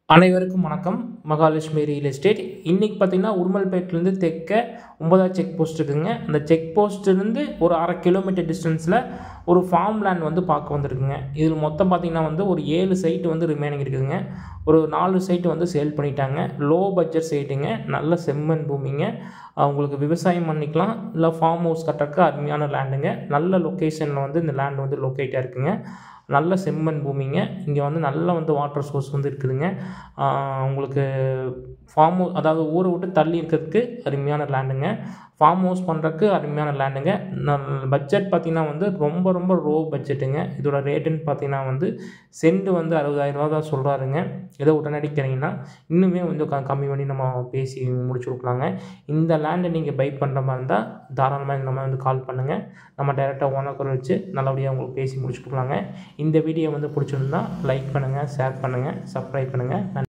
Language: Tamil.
அனைவருக்கும் வணக்கம் மகாலட்சுமி ரியல் எஸ்டேட் இன்றைக்கி பார்த்தீங்கன்னா உருமல்பேட்டிலேருந்து தெற்க ஒன்பதாவது செக் போஸ்ட் இருக்குங்க அந்த செக் போஸ்ட்லேருந்து ஒரு அரை கிலோமீட்டர் டிஸ்டன்ஸில் ஒரு ஃபார்ம் லேண்ட் வந்து பார்க்க வந்திருக்குங்க இதில் மொத்தம் பார்த்தீங்கன்னா வந்து ஒரு ஏழு சைட்டு வந்து ரிமைனிங் இருக்குதுங்க ஒரு நாலு சைட்டு வந்து சேல் பண்ணிட்டாங்க லோ பட்ஜெட் சைட்டுங்க நல்ல செம்மண் பூமிங்க உங்களுக்கு விவசாயம் பண்ணிக்கலாம் இல்லை ஃபார்ம் ஹவுஸ் கட்டுறதுக்கு அருமையான லேண்டுங்க நல்ல லொக்கேஷனில் வந்து இந்த லேண்ட் வந்து லொக்கேட்டாக இருக்குங்க நல்ல செம்மண் பூமிங்க இங்கே வந்து நல்ல வந்து வாட்டர் சோர்ஸ் வந்து இருக்குதுங்க ஆஹ் உங்களுக்கு ஃபார்ம் அதாவது ஊரை விட்டு தள்ளி இருக்கிறதுக்கு அருமையான லேண்டுங்க ஃபார்ம் ஹவுஸ் பண்ணுறதுக்கு அருமையான லேண்டுங்க பட்ஜெட் பார்த்திங்கன்னா வந்து ரொம்ப ரொம்ப லோ பட்ஜெட்டுங்க இதோட ரேட்டுன்னு பார்த்தீங்கன்னா வந்து சென்ட் வந்து அறுபதாயிரரூவா தான் சொல்கிறாருங்க ஏதோ உடனடி கிடைங்கன்னா இன்னுமே கொஞ்சம் க கம்மி பண்ணி நம்ம பேசி முடிச்சு கொடுக்கலாங்க இந்த லேண்டை நீங்கள் பை பண்ணுற மாதிரி இருந்தால் தாராளமாக நம்ம வந்து கால் பண்ணுங்கள் நம்ம டைரெக்டாக ஓனக்குறை வச்சு நல்லபடியாக உங்களுக்கு பேசி முடிச்சு கொடுக்கலாங்க இந்த வீடியோ வந்து பிடிச்சிருந்தா லைக் பண்ணுங்கள் ஷேர் பண்ணுங்கள் சப்ஸ்கிரைப் பண்ணுங்கள்